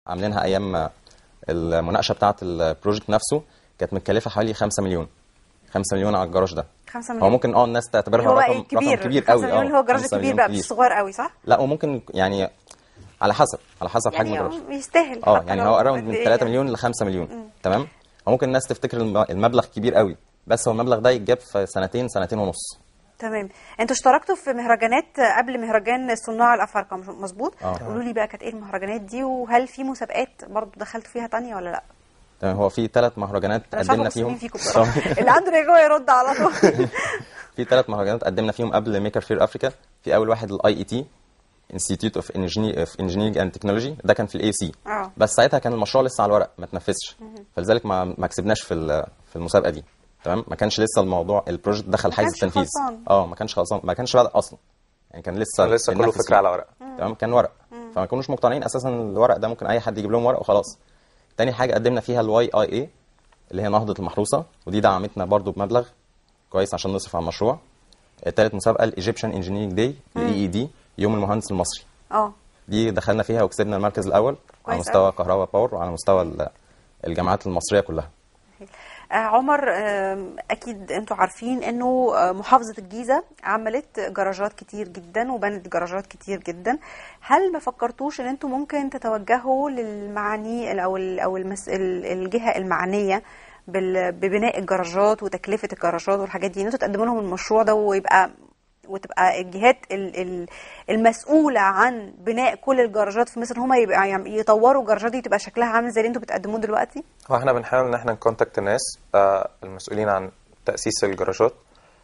عاملينها ايام المناقشه بتاعه البروجكت نفسه كانت متكلفه حوالي 5 مليون 5 مليون على الجراج ده 5 هو مليون ممكن اه الناس تعتبرها هو رقم كبير رقم كبير 5 قوي مليون اه اللي هو جراج 5 كبير مليون بقى كبير. مش صغير قوي صح؟ لا وممكن يعني على حسب على حسب حجم يعني الجراج هو يستاهل اه حتى يعني لو هو اراوند قد من إيه 3 يعني. مليون ل 5 مليون تمام هو ممكن الناس تفتكر الم- المبلغ كبير قوي بس هو المبلغ ده يتجاب في سنتين سنتين ونص تمام انتوا اشتركتوا في مهرجانات قبل مهرجان الصناع الافارقه مش- مظبوط اه. قولوا لي بقى كانت ايه المهرجانات دي وهل في مسابقات برضو دخلتوا فيها تانية ولا لا تمام هو في ثلاث مهرجانات انا مش عارفه قدمنا بص مين فيهم فيكم بصراحه اللي عنده رجوع يرد على طول في ثلاث مهرجانات قدمنا فيهم قبل ميكر فير افريكا في اول واحد الاي اي تي انستيتيوت اوف اوف انجينيرنج اند تكنولوجي ده كان في الاي سي اه. بس ساعتها كان المشروع لسه على الورق ما تنفذش فلذلك ما ما كسبناش في ال- في المسابقه دي تمام ما كانش لسه الموضوع البروجكت دخل حيز كانش التنفيذ خلصان. اه ما كانش خلصان ما كانش بدأ اصلا يعني كان لسه لسه كله بننفذ فكره فيه. على ورق تمام كان ورق فما كانوش مقتنعين اساسا الورق ده ممكن اي حد يجيب لهم ورق وخلاص تاني حاجه قدمنا فيها الواي اي اي اللي هي نهضه المحروسه ودي دعمتنا برضو بمبلغ كويس عشان نصرف على المشروع تالت مسابقه الايجيبشن انجينيرنج داي الاي اي دي يوم المهندس المصري اه دي دخلنا فيها وكسبنا المركز الاول على كويس مستوى أوي. كهرباء باور وعلى مستوى ال- الجامعات المصريه كلها آه، عمر آم، اكيد انتوا عارفين انه آه، محافظه الجيزه عملت جراجات كتير جدا وبنت جراجات كتير جدا هل ما فكرتوش ان انتوا ممكن تتوجهوا للمعني او ال- او المس... ال- الجهه المعنيه بال- ببناء الجراجات وتكلفه الجراجات والحاجات دي ان انتوا تقدموا لهم المشروع ده ويبقى وتبقى الجهات ال- ال- المسؤوله عن بناء كل الجراجات في مصر هم يبقى يعني يطوروا الجراجات دي تبقى شكلها عامل زي اللي انتوا بتقدموه دلوقتي هو احنا بنحاول ان احنا نكونتاكت الناس آه، المسؤولين عن تاسيس الجراجات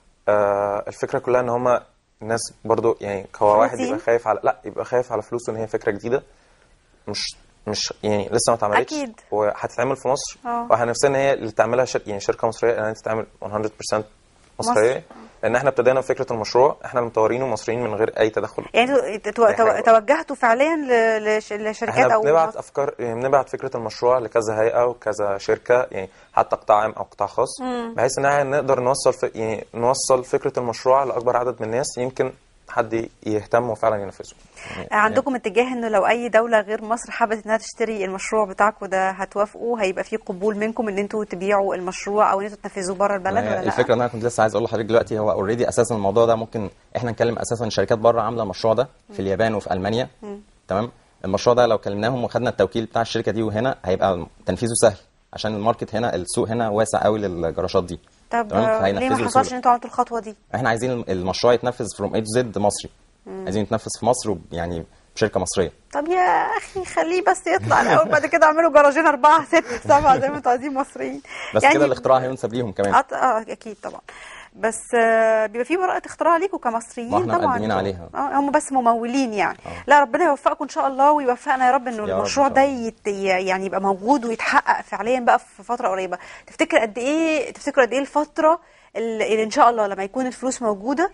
آه، الفكره كلها ان هما الناس برضو يعني هو واحد فلوسين؟ يبقى خايف على لا يبقى خايف على فلوسه ان هي فكره جديده مش مش يعني لسه ما اتعملتش أكيد. وهتتعمل في مصر اه. واحنا نفسنا ان هي اللي تعملها شر... يعني شركه مصريه انها تتعمل 100% مصريه لان احنا ابتدينا بفكره المشروع احنا المطورين مصريين من غير اي تدخل يعني انتوا تو- أي حاجة تو- توجهتوا فعليا ل- لش- لشركات احنا او بنبعت افكار يعني بنبعت فكره المشروع لكذا هيئه وكذا شركه يعني حتى قطاع عام او قطاع خاص بحيث ان احنا نقدر نوصل ف... يعني نوصل فكره المشروع لاكبر عدد من الناس يمكن حد يهتم وفعلا ينفذه عندكم اتجاه انه لو اي دوله غير مصر حابت انها تشتري المشروع بتاعكم ده هتوافقوا هيبقى في قبول منكم ان انتوا تبيعوا المشروع او ان انتوا تنفذوه بره البلد ما ولا هي لا الفكره ان انا كنت لسه عايز اقول لحضرتك دلوقتي هو اوريدي اساسا الموضوع ده ممكن احنا نكلم اساسا شركات بره عامله المشروع ده في اليابان وفي المانيا تمام المشروع ده لو كلمناهم وخدنا التوكيل بتاع الشركه دي وهنا هيبقى تنفيذه سهل عشان الماركت هنا السوق هنا واسع قوي للجراشات دي طب تمام؟ آه، ليه فهينفذوا ما حصلش بسهولة. ان انتوا عملتوا الخطوه دي احنا عايزين المشروع يتنفذ فروم اي تو زد مصري عايزين يتنفذ في مصر وب- يعني بشركه مصريه طب يا اخي خليه بس يطلع الاول بعد كده اعملوا جراجين اربعه ست سبعه زي ما انتوا عايزين مصريين بس كده الاختراع هينسب ليهم كمان أط... اه اكيد طبعا بس آه، بيبقى في براءة اختراع ليكم كمصريين ما احنا طبعا مقدمين عليها. اه هم بس ممولين يعني لا ربنا يوفقكم ان شاء الله ويوفقنا يا رب انه رب المشروع إن ده شاء الله. يت... يعني يبقى موجود ويتحقق فعليا بقى في فترة قريبة تفتكر قد ايه تفتكر قد ايه الفترة اللي اللي ان شاء الله لما يكون الفلوس موجودة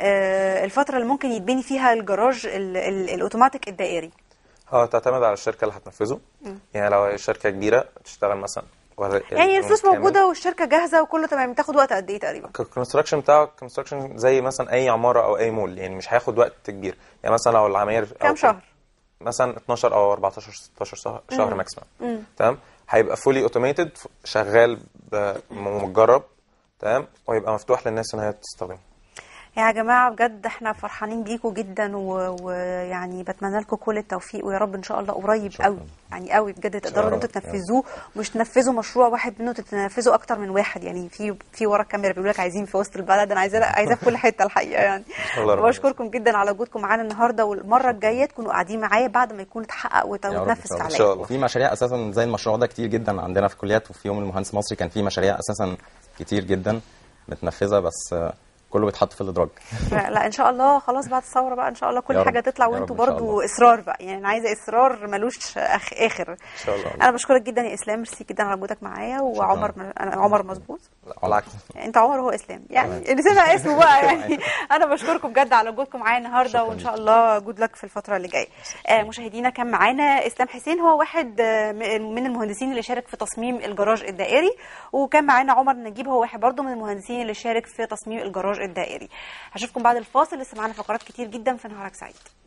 آه، الفترة اللي ممكن يتبني فيها الجراج ال... ال... الاوتوماتيك الدائري اه تعتمد على الشركه اللي هتنفذه يعني لو شركه كبيره تشتغل مثلا ور- يعني الفلوس كامل. موجودة والشركة جاهزة وكله تمام تاخد وقت قد ايه تقريبا الكونستراكشن بتاعه كونستراكشن زي مثلا اي عماره او اي مول يعني مش هياخد وقت كبير يعني مثلا لو العماير أو كام شهر مثلا 12 او 14 16 شهر, شهر ماكسيمم تمام هيبقى فولي اوتوميتد شغال ب- مجرب تمام ويبقى مفتوح للناس ان هي تستخدمه يا جماعة بجد احنا فرحانين بيكم جدا و- ويعني بتمنى لكم كل التوفيق ويا رب ان شاء الله قريب شكراً. قوي يعني قوي بجد تقدروا ان رب. انتوا تنفذوه مش تنفذوا مشروع واحد منه تنفذوا اكتر من واحد يعني في في ورا الكاميرا بيقول لك عايزين في وسط البلد انا عايزاه عايزاه في كل حته الحقيقه يعني الله ربنا بشكركم جدا على وجودكم معانا النهارده والمره الجايه تكونوا قاعدين معايا بعد ما يكون اتحقق وت- يا رب إن وتنفذ شاء الله. فعليا شاء الله. وفي مشاريع اساسا زي المشروع ده كتير جدا عندنا في الكليات وفي يوم المهندس المصري كان في مشاريع اساسا كتير جدا متنفذه بس آه، كله بيتحط في الادراج لا, لا ان شاء الله خلاص بعد الثوره بقى ان شاء الله كل يا رب. حاجه تطلع يا رب وانتوا إن شاء برضو الله. اصرار بقى يعني انا عايزه اصرار ملوش أخ اخر ان شاء الله انا بشكرك جدا يا اسلام ميرسي جدا على وجودك معايا وعمر انا عمر مظبوط بالعكس انت عمر هو اسلام يعني اللي سمع اسمه بقى يعني انا بشكركم بجد على وجودكم معايا النهارده وان شاء الله جود لك في الفتره اللي جايه آه مشاهدينا كان معانا اسلام حسين هو واحد آه، م- من المهندسين اللي شارك في تصميم الجراج الدائري وكان معانا عمر نجيب هو واحد برضه من المهندسين اللي شارك في تصميم الجراج الدائري هشوفكم بعد الفاصل لسه معانا فقرات كتير جدا في نهارك سعيد